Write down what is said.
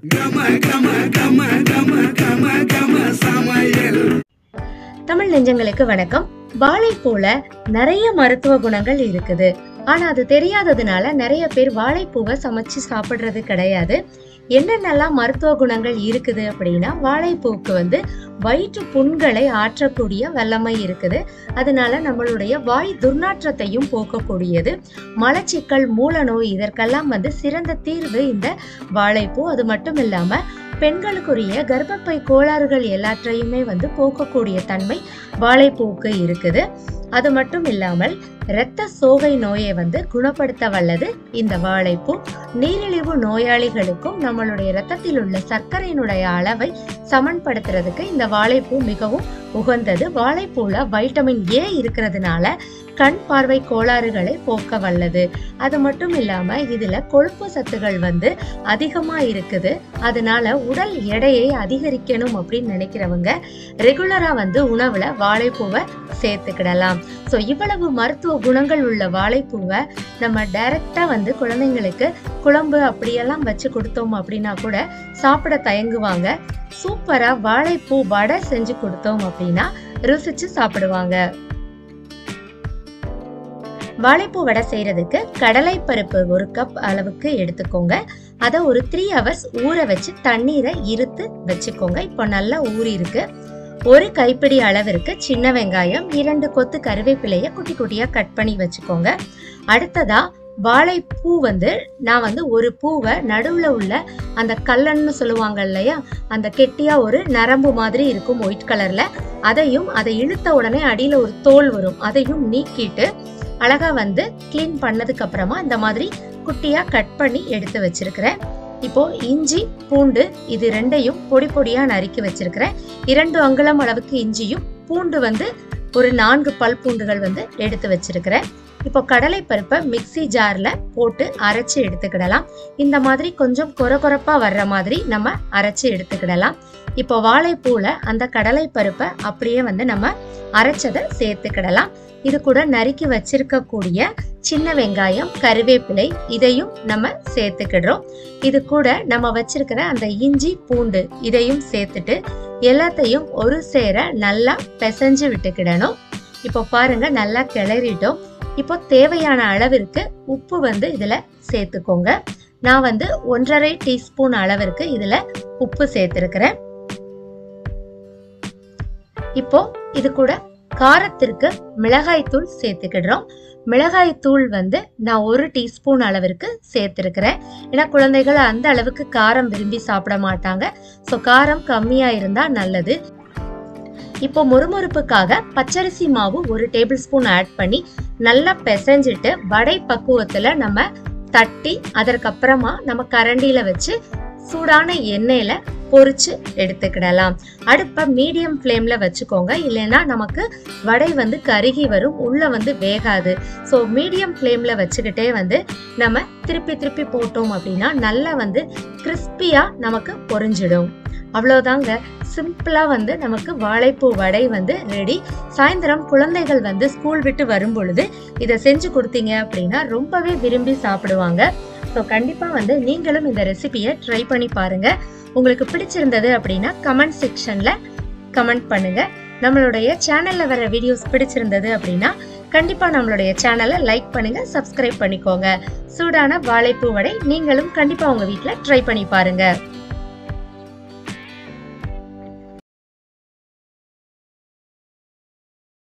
தமிழ் நெஞ்சங்களுக்கு வணக்கம் வாழைப்பூல நிறைய மருத்துவ குணங்கள் இருக்குது ஆனா அது தெரியாததுனால நிறைய பேர் வாழைப்பூவை சமைச்சு சாப்பிடுறது கிடையாது என்னென்னலாம் மருத்துவ குணங்கள் இருக்குது அப்படின்னா வாழைப்பூவுக்கு வந்து வயிற்று புண்களை ஆற்றக்கூடிய வல்லமை இருக்குது அதனால நம்மளுடைய வாய் துர்நாற்றத்தையும் போக்கக்கூடியது மலச்சிக்கல் மூல நோய் இதற்கெல்லாம் வந்து சிறந்த தீர்வு இந்த வாழைப்பூ அது மட்டும் இல்லாம பெண்களுக்குரிய கர்ப்பப்பை கோளாறுகள் எல்லாற்றையுமே வந்து போக்கக்கூடிய தன்மை வாழைப்பூவுக்கு இருக்குது அது மட்டும் இல்லாமல் இரத்த சோகை நோயை வந்து குணப்படுத்த வல்லது இந்த வாழைப்பூ நீரிழிவு நோயாளிகளுக்கும் நம்மளுடைய இரத்தத்தில் உள்ள சர்க்கரையினுடைய அளவை சமன்படுத்துறதுக்கு இந்த வாழைப்பூ மிகவும் உகந்தது வாழைப்பூல வைட்டமின் ஏ இருக்கிறதுனால கண் பார்வை கோளாறுகளை போக்க வல்லது அது மட்டும் இல்லாம இதுல கொழுப்பு சத்துகள் வந்து அதிகமா இருக்குது அதனால உடல் எடையை அதிகரிக்கணும் அப்படின்னு நினைக்கிறவங்க ரெகுலரா வந்து உணவுல வாழைப்பூவை சேர்த்துக்கிடலாம் ஸோ இவ்வளவு மருத்துவ குணங்கள் உள்ள வாழைப்பூவை நம்ம டைரக்டா வந்து குழந்தைங்களுக்கு குழம்பு அப்படியெல்லாம் வச்சு கொடுத்தோம் அப்படின்னா கூட சாப்பிட தயங்குவாங்க சூப்பரா வாழைப்பூ வடை செஞ்சு கொடுத்தோம் அப்படின்னா ருசிச்சு சாப்பிடுவாங்க வாழைப்பூ வடை செய்யறதுக்கு கடலை பருப்பு ஒரு கப் அளவுக்கு எடுத்துக்கோங்க அதை ஒரு த்ரீ ஹவர்ஸ் ஊற வச்சு தண்ணீரை இருத்து வச்சுக்கோங்க இப்போ நல்லா ஊறி இருக்கு ஒரு கைப்பிடி அளவிற்கு சின்ன வெங்காயம் இரண்டு கொத்து கருவேப்பிலைய குட்டி குட்டியா கட் பண்ணி வச்சுக்கோங்க அடுத்ததா வாழைப்பூ வந்து நான் வந்து ஒரு பூவை நடுவுல உள்ள அந்த கல்லன்னு சொல்லுவாங்க இல்லையா அந்த கெட்டியா ஒரு நரம்பு மாதிரி இருக்கும் ஒயிட் கலர்ல அதையும் அதை இழுத்த உடனே அடியில ஒரு தோல் வரும் அதையும் நீக்கிட்டு அழகா வந்து க்ளீன் பண்ணதுக்கு அப்புறமா இந்த மாதிரி குட்டியா கட் பண்ணி எடுத்து வச்சிருக்கிறேன் இப்போ இஞ்சி பூண்டு இது ரெண்டையும் பொடி பொடியா நறுக்கி வச்சிருக்கிறேன் இரண்டு அங்குலம் அளவுக்கு இஞ்சியும் பூண்டு வந்து ஒரு நான்கு பல் பூண்டுகள் வந்து எடுத்து வச்சிருக்கிறேன் இப்போ கடலை பருப்பை மிக்சி ஜார்ல போட்டு அரைச்சு எடுத்துக்கிடலாம் இந்த மாதிரி கொஞ்சம் கொர கொரப்பா வர்ற மாதிரி நம்ம அரைச்சு எடுத்துக்கிடலாம் இப்போ வாழைப்பூல அந்த கடலை பருப்பை அப்படியே வந்து நம்ம அரைச்சதை சேர்த்துக்கிடலாம் இது கூட நறுக்கி வச்சிருக்கக்கூடிய சின்ன வெங்காயம் கருவேப்பிலை இதையும் நம்ம சேர்த்துக்கிடுறோம் இது கூட நம்ம வச்சிருக்கிற அந்த இஞ்சி பூண்டு இதையும் சேர்த்துட்டு எல்லாத்தையும் ஒரு சேர நல்லா பிசைஞ்சு விட்டுக்கிடணும் இப்போ பாருங்க நல்லா கிளறிட்டோம் இப்போ தேவையான அளவிற்கு உப்பு வந்து இதுல சேர்த்துக்கோங்க நான் வந்து ஒன்றரை டீஸ்பூன் அளவிற்கு இதுல உப்பு சேர்த்திருக்கிறேன் இப்போ இது கூட காரத்திற்கு மிளகாய் தூள் சேர்த்துக்கிடுறோம் மிளகாய் தூள் வந்து நான் ஒரு டீஸ்பூன் அளவிற்கு சேர்த்துருக்கிறேன் ஏன்னா குழந்தைகள் அந்த அளவுக்கு காரம் விரும்பி சாப்பிட மாட்டாங்க ஸோ காரம் கம்மியா இருந்தா நல்லது இப்போ முறுமுறுப்புக்காக பச்சரிசி மாவு ஒரு டேபிள் ஸ்பூன் ஆட் பண்ணி நல்லா பிசைஞ்சிட்டு வடை பக்குவத்துல நம்ம தட்டி அதற்கப்புறமா நம்ம கரண்டியில வச்சு சூடான எண்ணெயில பொரிச்சு எடுத்துக்கிடலாம் அடுப்பை மீடியம் ஃப்ளேம்ல வச்சுக்கோங்க இல்லைன்னா நமக்கு வடை வந்து கருகி வரும் உள்ள வந்து வேகாது ஸோ மீடியம் ஃப்ளேம்ல வச்சுக்கிட்டே வந்து நம்ம திருப்பி திருப்பி போட்டோம் அப்படின்னா நல்லா வந்து கிறிஸ்பியா நமக்கு பொரிஞ்சிடும் அவ்வளோதாங்க சிம்பிளாக வந்து நமக்கு வாழைப்பூ வடை வந்து ரெடி சாயந்தரம் குழந்தைகள் வந்து ஸ்கூல் விட்டு வரும் பொழுது இதை செஞ்சு கொடுத்தீங்க அப்படின்னா ரொம்பவே விரும்பி சாப்பிடுவாங்க ஸோ கண்டிப்பாக வந்து நீங்களும் இந்த ரெசிபியை ட்ரை பண்ணி பாருங்க உங்களுக்கு பிடிச்சிருந்தது அப்படின்னா கமெண்ட் செக்ஷனில் கமெண்ட் பண்ணுங்க நம்மளுடைய சேனலில் வர வீடியோஸ் பிடிச்சிருந்தது அப்படின்னா கண்டிப்பாக நம்மளுடைய சேனலை லைக் பண்ணுங்க சப்ஸ்கிரைப் பண்ணிக்கோங்க சூடான வாழைப்பூ வடை நீங்களும் கண்டிப்பாக உங்கள் வீட்டில் ட்ரை பண்ணி பாருங்க